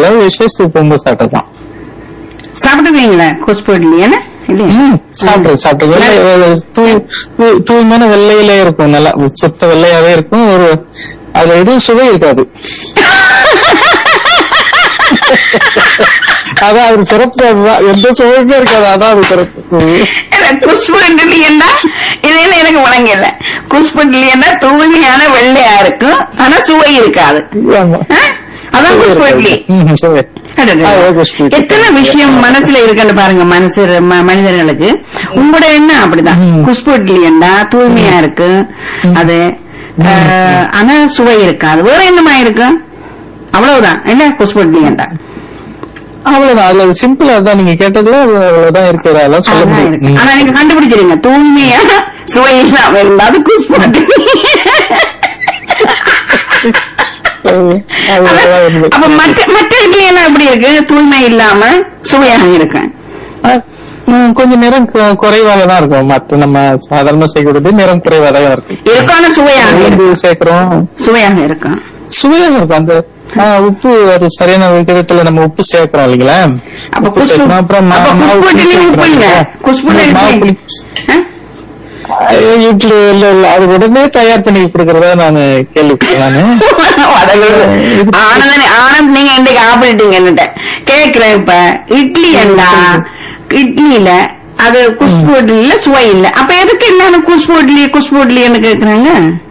சாப்பிட்டதில்ல விசேஷத்துக்கு போகும்போது சாப்பிட்டதுதான் சாப்பிட்டுருவீங்களா குஷ்பு இட்லி என்ன இல்லையா ம், சாப்பிட்டது சாப்பிட்டது வெள்ளை, தூய் தூய்- தூய்மையான வெள்ளையிலே இருக்கும் நல்லா சுத்த வெள்ளையாவே இருக்கும் ஒரு அதுல எதுவும் சுவை இருக்காது அதான் அது சிறப்பு அதுதான் எந்த சுவையுமே இருக்காது அதான் அது சிறப்பு எனக்கு குஷ்பு இட்லி என்ன இதுல எனக்கு வழங்கல குஷ்பு இட்லி என்ன தூய்மையான வெள்ளையா இருக்கும் ஆனா சுவை இருக்காது ஆமா. ஆ? அதான் குஷ்பு இட்லி ம், சுவை அடடே. ஆ, ஓகே, ஸ்வீட். எத்தனை விஷயம் மனசுல இருக்குன்னு பாருங்க மனசு ம- மனிதர்களுக்கு உங்களோட எண்ணம் அப்படிதான் ம். குஷ்பு இட்லி என்ன தூய்மையா இருக்கு அது ஆஹ், ஆனா சுவை இருக்காது வேற என்னமா இருக்கு அவ்வளவுதான் என்ன குஷ்பு இட்லி என்ன அவ்வளவுதான் அதுல சிம்பிளா தான் நீங்க கேட்டதுல அவ்வளவுதான் இருக்கு அதெல்லாம் சொல்ல அதான் முடியும் இருக்கு. ம். ஆனா நீங்க கண்டுபிடிச்சிருங்க தூய்மையா சுவை இல்லாம இருந்தா அது குஷ்பு இட்லி அவ்வளவுதான் உண்மை. அப்ப மற்ற மற்ற இட்லி எல்லாம் எப்படி இருக்கு தூய்மை இல்லாம சுவையாக இருக்கு ம், கொஞ்சம் நிறம் கு- குறைவாக தான் இருக்கும் மற்ற நம்ம சாதாரண செய்யறது நிறம் குறைவாக தான் இருக்கும் இருக்கும் ஆனா சுவையாக உளுந்து இருக்கு சேர்க்கிறோம் சுவையாக இருக்கும் சுவையாக இருக்கும் அந்த ஆ, உப்பு அது சரியான விகிதத்துல நம்ம உப்பு சேர்க்கிறோம் இல்லைங்களா அப்ப உப்பு குஷ்பு சேர்க்கிறோம் அப்புறம் மா- அப்ப மாவு குஷ்பு புளி இட்லி உப்பு இல்ல சேர்க்கிறோம். குஷ்பு மாவு இட்லி புளி ஆ? ஐயோ, இட்லி இல்ல இல்ல அது உடனே தயார் பண்ணி கொடுக்கறதா நான் கேள்விப்பட்டேன் நானு வடகுழு. ஆனந்தனே ஆனந்த் நீங்க இன்னைக்கு ஆப்பிட்டீங்க என்னட்ட கேக்குறேன் இப்ப இட்லி என்ன இட்லியில அது குஷ்பு இட்லியில சுவை இல்ல அப்ப எதுக்கு என்ன குஷ்பு இட்லி குஷ்பு இட்லின்னு கேக்குறாங்க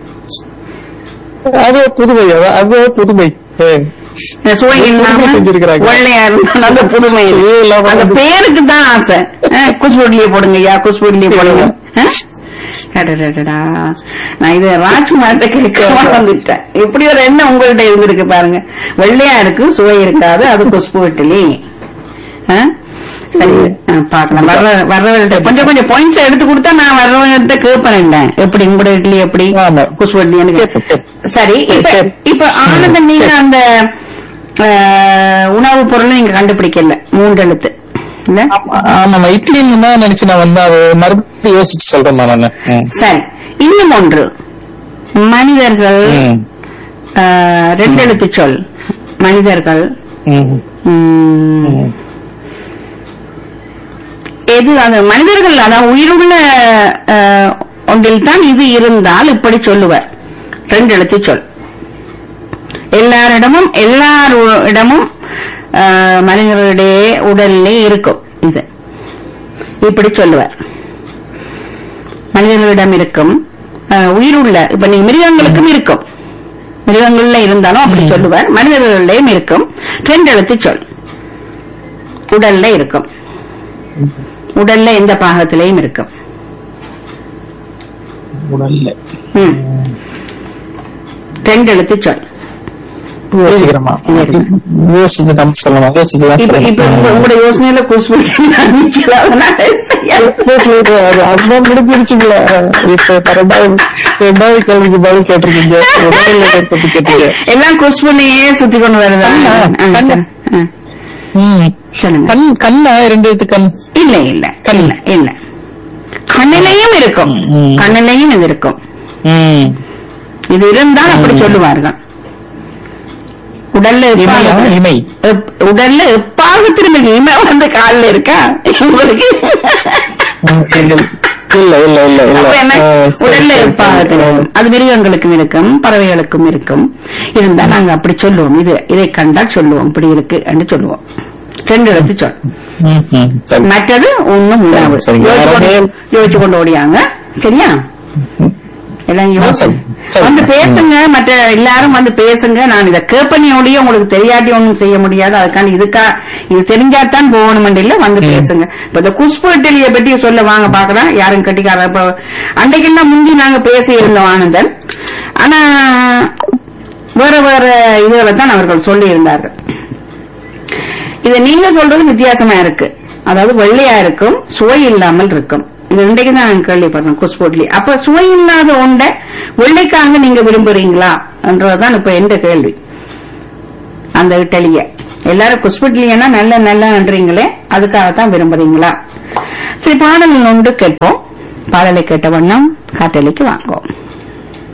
அது புதுமை அது- அது புதுமை ஏ. இந்த சுவை இல்லாம புதுமை செஞ்சிருக்கிறாங்க. வெள்ளையா இருந்தா அந்த புதுமை இது. சுவை இல்லாம அந்த வந்து- பேருக்கு தான் ஆசை ஆ, குஷ்பு இட்லியை போடுங்க ஐயா குஷ்பு இட்லியை போடுங்க ஆ? அடடடடா. நான் இது ராஜ்குமார்ட்ட கேட்க வந்துட்டேன் இப்படி ஒரு எண்ணம் உங்கள்ட்ட இருந்திருக்கு பாருங்க வெள்ளையா இருக்கு சுவை இருக்காது அது குஷ்பு இட்லி ஆ? சரி ஆ, பார்க்கலாம் வர்ற வர்றவர்கிட்ட கொஞ்சம் கொஞ்சம் பாயிண்ட்ஸ் எடுத்து கொடுத்தா நான் வர்றவங்ககிட்ட கேட்பேன் எப்படி உங்களோட இட்லி எப்படி ஆமா. குஷ்பு இட்லி எனக்கு கேட்போம், கேட்போம். சரி இப்ப கேட்போம். இப்ப ஆனந்தம் நீங்க அந்த அஹ், உணவுப் பொருள் நீங்க கண்டுபிடிக்கல மூன்று எழுத்து இல்ல ஆமா இட்லின்னு தான் நினைச்சு நான் வந்து அது மறுபடியும் யோசிச்சு சொல்றேன் நானு ம். சரி இன்னும் ஒன்று மனிதர்கள் ம். அஹ், ரெண்டு எழுத்து சொல் மனிதர்கள் ம். ம், ம். எது அது மனிதர்கள் அதான் உயிருள்ள அஹ், ஒன்றில் தான் இது இருந்தால் இப்படி சொல்லுவர் ரெண்டு எழுத்து சொல் எல்லாரிடமும் எல்லாரிடமும் அஹ், மனிதர்களுடைய உடலிலே இருக்கும் இது இப்படி சொல்லுவார் மனிதர்களிடம் இருக்கும் அஹ், உயிருள்ள இப்ப நீ மிருகங்களுக்கும் இருக்கும் மிருகங்கள்ல இருந்தாலும் அப்படி சொல்லுவார் மனிதர்களிடையும் இருக்கும் ரெண்டு எழுத்து சொல் உடல்ல இருக்கும் உடல்ல எந்த பாகத்திலையும் இருக்கும் உடல்ல ம். ரெண்டு எழுத்து சொல் யோசிக்கிறோமா யோசிச்சு நம்ம சொல்லலாம் யோசிச்சு தான் இப்ப இப்ப உங்க- சொல்லணும் உங்களோட யோசனையில குஷ்பு அதுதான் முடிஞ்சிருச்சுங்களா இப்ப ரெண்டாவது ரெண்டாவது கேள்விக்கு பதில் கேட்டிருக்கீங்க உடல்ல இருக்கிறது கேட்டீங்க எல்லாம் குஷ்புலையே சுத்தி கொண்டு வருதா கண்ணா, ஆ, கண்ணா. சரி. ஆ, ம். சொல்லுங்க கண் கண்ணா ரெண்டு எழுத்து கண் இல்ல இல்ல கண். இல்ல இல்ல கண்ணிலையும் இருக்கும் ம். கண்ணிலையும் இது இருக்கும் ம். இது இருந்தால் அப்படி சொல்லுவார்கள் உடல்ல இமையா? எப்பாக- இமை எப்- உடல்ல எப்பாக திரும்பி இமை வந்து கால்ல இருக்கா உங்களுக்கு ம், இல்ல இல்ல இல்ல இல்ல இல்ல அப்ப என்ன ஆ, சரி, உடல்ல சரி, எப்பாக சரி. தெரியும் அது மிருகங்களுக்கும் இருக்கும் பறவைகளுக்கும் இருக்கும் இருந்தா நாங்க அப்படி சொல்லுவோம் இது இதை கண்டால் சொல்லுவோம் இப்படி இருக்கு என்று சொல்லுவோம் ரெண்டு எழுத்து சொல் ம், ம், சரி. மற்றது ஒண்ணும் உணவு சரி, யோசிச்சு கொண்டு- வேற யோசிச்சு கொண்டு ஓடியாங்க சரியா எல்லாம் யோசி சரி, சரி. வந்து பேசுங்க மற்ற எல்லாரும் வந்து பேசுங்க நான் இதை கேப்பனியோடய உங்களுக்கு தெரியாட்டி ஒண்ணும் செய்ய முடியாது அதுக்காண்டி இதுக்கா இது தெரிஞ்சாதான் போகணும் இல்ல வந்து பேசுங்க இப்ப இந்த குஷ்பு இட்டலியை பற்றி சொல்ல வாங்க பாக்கலாம் யாரும் கட்டிக்கார இப்ப அன்றைக்கெல்லாம் முந்தி நாங்க பேசி இருந்தோம் ஆனந்தன் ஆனா வேற வேற இதுகளை தான் அவர்கள் சொல்லி இருந்தார்கள் இது நீங்க சொல்றது வித்தியாசமா இருக்கு அதாவது வெள்ளையா இருக்கும் சுவை இல்லாமல் இருக்கும் இது இன்றைக்கு தான் நான் கேள்விப்படுறேன் குஸ்போட்லி அப்ப சுவை இல்லாத ஒன்றை வெள்ளைக்காக நீங்க விரும்புறீங்களா என்றதுதான் இப்ப எந்த கேள்வி அந்த இட்டலிய எல்லாரும் குஸ்புட்லியனா நல்ல நல்லன்றீங்களே அதுக்காகத்தான் விரும்புறீங்களா சரி பாடல் ஒன்று கேட்போம் பாடலை கேட்ட வண்ணம் காட்டலிக்கு வாங்குவோம்